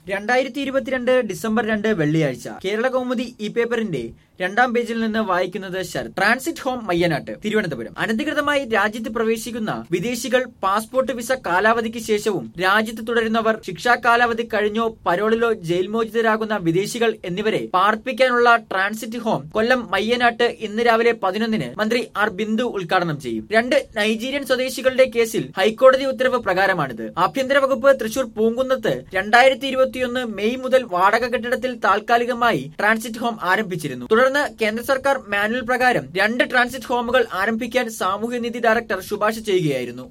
രണ്ടായിരത്തി ഇരുപത്തിരണ്ട് ഡിസംബർ രണ്ട് വെള്ളിയാഴ്ച കേരള കൗമുദി ഈ പേപ്പറിന്റെ രണ്ടാം പേജിൽ നിന്ന് വായിക്കുന്നത് ശരത് ട്രാൻസിറ്റ് ഹോം മയ്യനാട്ട് തിരുവനന്തപുരം അനധികൃതമായി രാജ്യത്ത് പ്രവേശിക്കുന്ന വിദേശികൾ പാസ്പോർട്ട് വിസ കാലാവധിക്ക് ശേഷവും രാജ്യത്ത് തുടരുന്നവർ ശിക്ഷാ കാലാവധി കഴിഞ്ഞോ പരോളിലോ ജയിൽ മോചിതരാകുന്ന വിദേശികൾ എന്നിവരെ പാർപ്പിക്കാനുള്ള ട്രാൻസിറ്റ് ഹോം കൊല്ലം മയ്യനാട്ട് ഇന്ന് രാവിലെ പതിനൊന്നിന് മന്ത്രി ആർ ബിന്ദു ഉദ്ഘാടനം ചെയ്യും രണ്ട് നൈജീരിയൻ സ്വദേശികളുടെ കേസിൽ ഹൈക്കോടതി ഉത്തരവ് പ്രകാരമാണിത് ആഭ്യന്തര വകുപ്പ് തൃശൂർ പൂങ്കുന്നത്ത് രണ്ടായിരത്തി ഇരുപത്തിയൊന്ന് മെയ് മുതൽ വാടക കെട്ടിടത്തിൽ താൽക്കാലികമായി ട്രാൻസിറ്റ് ഹോം ആരംഭിച്ചിരുന്നു തുടർന്ന് കേന്ദ്ര സർക്കാർ മാനുവൽ പ്രകാരം രണ്ട് ട്രാൻസിറ്റ് ഹോമുകൾ ആരംഭിക്കാൻ സാമൂഹ്യനീതി ഡയറക്ടർ ശുപാർശ ചെയ്യുകയായിരുന്നു